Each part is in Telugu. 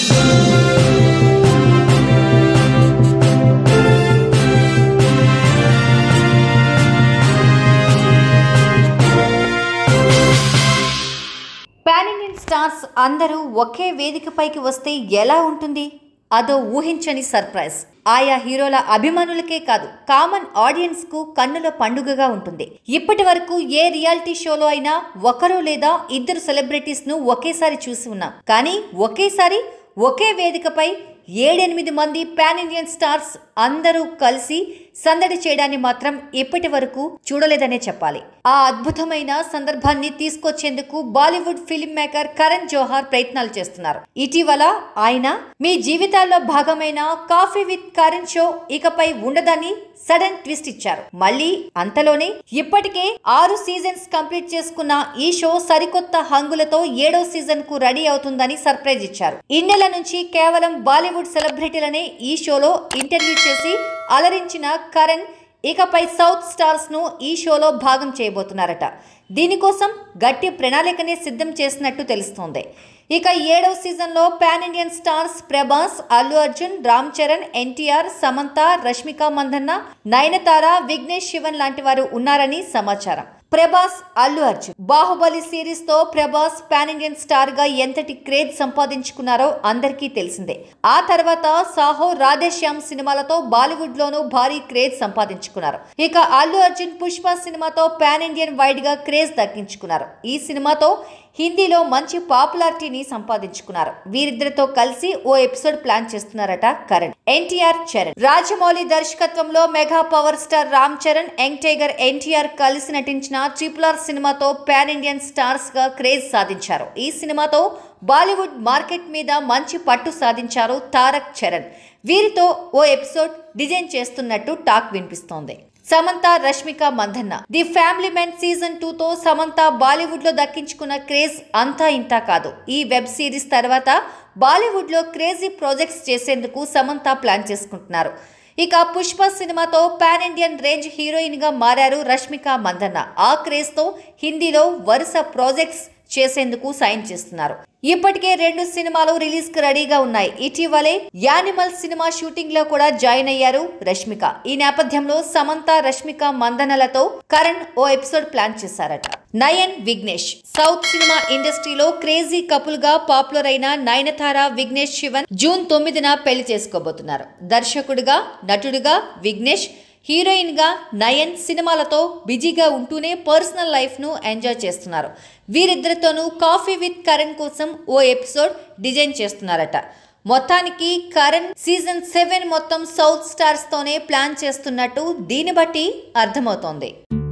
పాన్ ఇండియన్ స్టార్స్ అందరూ ఒకే వేదికపైకి వస్తే ఎలా ఉంటుంది అదో ఊహించని సర్ప్రైజ్ ఆయా హీరోల అభిమానులకే కాదు కామన్ ఆడియన్స్ కు కన్నుల పండుగగా ఉంటుంది ఇప్పటి వరకు ఏ రియాలిటీ షోలో అయినా ఒకరు లేదా ఇద్దరు సెలబ్రిటీస్ ను ఒకేసారి చూసి ఉన్నాం కానీ ఒకేసారి ఒకే వేదికపై ఏడెనిమిది మంది పాన్ ఇండియన్ స్టార్స్ అందరూ కలిసి సందడి చేయడాన్ని మాత్రం ఇప్పటి వరకు చూడలేదనే చెప్పాలి ఆ అద్భుతమైన సందర్భాన్ని తీసుకొచ్చేందుకు Bollywood film maker Karan Johar ప్రయత్నాలు చేస్తున్నారు ఇటీవల ఆయన మీ జీవితాల్లో భాగమైన కాఫీ విత్ కరణ్ షో ఇకపై ఉండదని సడన్ ట్విస్ట్ ఇచ్చారు మళ్ళీ అంతలోనే ఇప్పటికే ఆరు సీజన్స్ కంప్లీట్ చేసుకున్న ఈ షో సరికొత్త హంగులతో ఏడో సీజన్ కు రెడీ అవుతుందని సర్ప్రైజ్ ఇచ్చారు ఇన్నెల నుంచి కేవలం బాలీవుడ్ సెలబ్రిటీలనే ఈ షోలో ఇంటర్వ్యూ చేసి అలరించిన కరణ్ ఇకపై సౌత్ స్టార్స్ ను ఈ షోలో భాగం చేయబోతున్నారట దీనికోసం గట్టి ప్రణాళికనే సిద్ధం చేసినట్టు తెలుస్తోంది ఇక ఏడవ సీజన్లో pan Indian stars Prabhas Allu Arjun Ram Charan NTR Samantha Rashmika Mandanna Nayanthara Vignesh Shivan లాంటి వారు ఉన్నారని సమాచారం ప్రభాస్ అల్లు అర్జున్ బాహుబలి సిరీస్ తో ప్రభాస్ పాన్ ఇండియన్ స్టార్ గా ఎంతటి క్రేజ్ సంపాదించుకున్నారో అందరికీ తెలిసిందే ఆ తర్వాత సాహో రాధేశ్యామ్ సినిమాలతో బాలీవుడ్ లోనూ భారీ క్రేజ్ సంపాదించుకున్నారు ఇక అల్లు అర్జున్ పుష్ప సినిమాతో పాన్ ఇండియన్ వైడ్ గా క్రేజ్ దక్కించుకున్నారు ఈ సినిమాతో హిందీలో మంచి పాపులారిటీని సంపాదించుకున్నారు వీరిద్దరితో కలిసి ఓ ఎపిసోడ్ ప్లాన్ చేస్తున్నారట కరణ్ ఎన్టీఆర్ చరణ్ రాజమౌళి దర్శకత్వంలో mega power star Ram Charan young tiger NTR కలిసి నటించిన ట్రిపుల్ ఆర్ సినిమాతో పాన్ ఇండియన్ స్టార్స్ గా క్రేజ్ సాధించారు ఈ సినిమాతో బాలీవుడ్ మార్కెట్ మీద మంచి పట్టు సాధించారు తారక్ చరణ్ వీరితో ఓ ఎపిసోడ్ డిజైన్ చేస్తున్నట్టు టాక్ వినిపిస్తోంది Samantha Rashmika Mandanna the family man season two తో సమంత బాలీవుడ్ లో దక్కించుకున్న క్రేజ్ అంతా ఇంతా కాదు ఈ వెబ్ సిరీస్ తర్వాత బాలీవుడ్ లో క్రేజీ ప్రాజెక్ట్స్ చేసేందుకు సమంత ప్లాన్ చేసుకుంటున్నారు ఇక పుష్ప సినిమాతో పాన్ ఇండియన్ రేంజ్ హీరోయిన్ గా మారారు రష్మిక మందన్న ఆ క్రేజ్ తో హిందీలో వరుస ప్రాజెక్ట్స్ చేసేందుకు సైన్ చేస్తున్నారు ఇప్పటికే రెండు సినిమాలు రిలీజ్ కు రెడీగా ఉన్నాయి ఇటీవలే యానిమల్ సినిమా షూటింగ్ లో కూడా జాయిన్ అయ్యారు రష్మిక ఈ నేపథ్యంలో సమంత రష్మిక మందనలతో కరణ్ ఓ ఎపిసోడ్ ప్లాన్ చేశారట నయన్ విఘ్నేష్ సౌత్ సినిమా ఇండస్ట్రీలో క్రేజీ కపుల్ గా పాపులర్ అయిన నయనతార విఘ్నేష్ శివన్ జూన్ తొమ్మిదిన పెళ్లి చేసుకోబోతున్నారు దర్శకుడిగా నటుడిగా విఘ్నేష్ హీరోయిన్ గా నయన్ సినిమాలతో బిజీగా ఉంటూనే పర్సనల్ లైఫ్ ను ఎంజాయ్ చేస్తున్నారు వీరిద్దరితోనూ కాఫీ విత్ కరణ్ కోసం ఓ ఎపిసోడ్ డిజైన్ చేస్తున్నారట మొత్తానికి కరణ్ సీజన్ సెవెన్ మొత్తం సౌత్ స్టార్స్ తోనే ప్లాన్ చేస్తున్నట్టు దీన్ని బట్టి అర్థమవుతోంది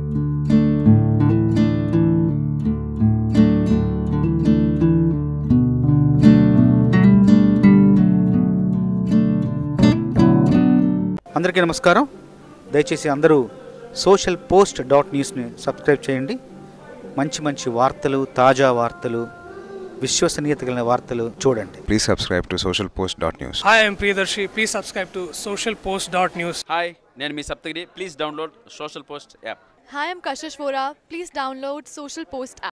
అందరికీ నమస్కారం దయచేసి అందరూ సోషల్ పోస్ట్ డాట్ న్యూస్ని సబ్స్క్రైబ్ చేయండి మంచి మంచి వార్తలు తాజా వార్తలు విశ్వసనీయత కలిగిన వార్తలు చూడండి Please subscribe to socialpost.news. Hi, I'm Priyadarshi. Please subscribe to socialpost.news. Hi నేను మీ Saptagiri please download social post app Hi, I'm Kashish Vora. Please download Social Post app.